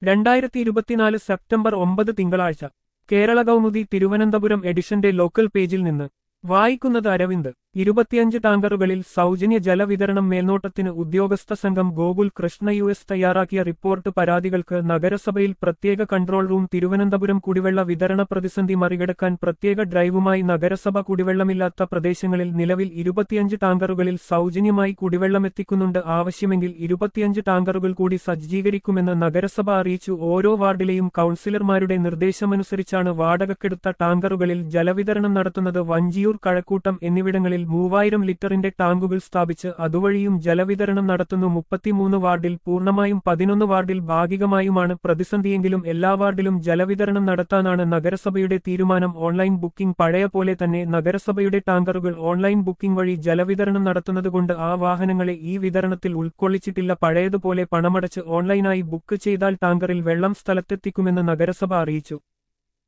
രണ്ടായിരത്തി ഇരുപത്തിനാല് സെപ്റ്റംബർ ഒമ്പത് തിങ്കളാഴ്ച കേരള കൗമുദി തിരുവനന്തപുരം എഡിഷന്റെ ലോക്കൽ പേജിൽ നിന്ന് വായിക്കുന്നത് അരവിന്ദ് ഇരുപത്തിയഞ്ച് ടാങ്കറുകളിൽ സൗജന്യ ജലവിതരണം മേൽനോട്ടത്തിന് ഉദ്യോഗസ്ഥ സംഘം ഗോകുൽ കൃഷ്ണ യു എസ് തയ്യാറാക്കിയ റിപ്പോർട്ട് പരാതികൾക്ക് നഗരസഭയിൽ പ്രത്യേക കൺട്രോൾ റൂം തിരുവനന്തപുരം കുടിവെള്ള വിതരണ പ്രതിസന്ധി മറികടക്കാൻ പ്രത്യേക ഡ്രൈവുമായി നഗരസഭ കുടിവെള്ളമില്ലാത്ത പ്രദേശങ്ങളിൽ നിലവിൽ ഇരുപത്തിയഞ്ച് ടാങ്കറുകളിൽ സൗജന്യമായി കുടിവെള്ളമെത്തിക്കുന്നുണ്ട് ആവശ്യമെങ്കിൽ ഇരുപത്തിയഞ്ച് ടാങ്കറുകൾ കൂടി സജ്ജീകരിക്കുമെന്ന് നഗരസഭ അറിയിച്ചു ഓരോ വാർഡിലെയും കൌൺസിലർമാരുടെ നിർദ്ദേശമനുസരിച്ചാണ് വാടകക്കെടുത്ത ടാങ്കറുകളിൽ ജലവിതരണം നടത്തുന്നത് വഞ്ചിയൂർ കഴക്കൂട്ടം എന്നിവിടങ്ങളിൽ മൂവായിരം ലിറ്ററിന്റെ ടാങ്കുകൾ സ്ഥാപിച്ച് അതുവഴിയും ജലവിതരണം നടത്തുന്നു മുപ്പത്തിമൂന്ന് വാർഡിൽ പൂർണ്ണമായും പതിനൊന്ന് വാർഡിൽ ഭാഗികമായുമാണ് പ്രതിസന്ധിയെങ്കിലും എല്ലാ വാർഡിലും ജലവിതരണം നടത്താനാണ് നഗരസഭയുടെ തീരുമാനം ഓൺലൈൻ ബുക്കിംഗ് പഴയ പോലെ തന്നെ നഗരസഭയുടെ ടാങ്കറുകൾ ഓൺലൈൻ ബുക്കിംഗ് വഴി ജലവിതരണം നടത്തുന്നതുകൊണ്ട് ആ വാഹനങ്ങളെ ഈ വിതരണത്തിൽ ഉൾക്കൊള്ളിച്ചിട്ടില്ല പഴയതുപോലെ പണമടച്ച് ഓൺലൈനായി ബുക്ക് ചെയ്താൽ ടാങ്കറിൽ വെള്ളം സ്ഥലത്തെത്തിക്കുമെന്ന് നഗരസഭ അറിയിച്ചു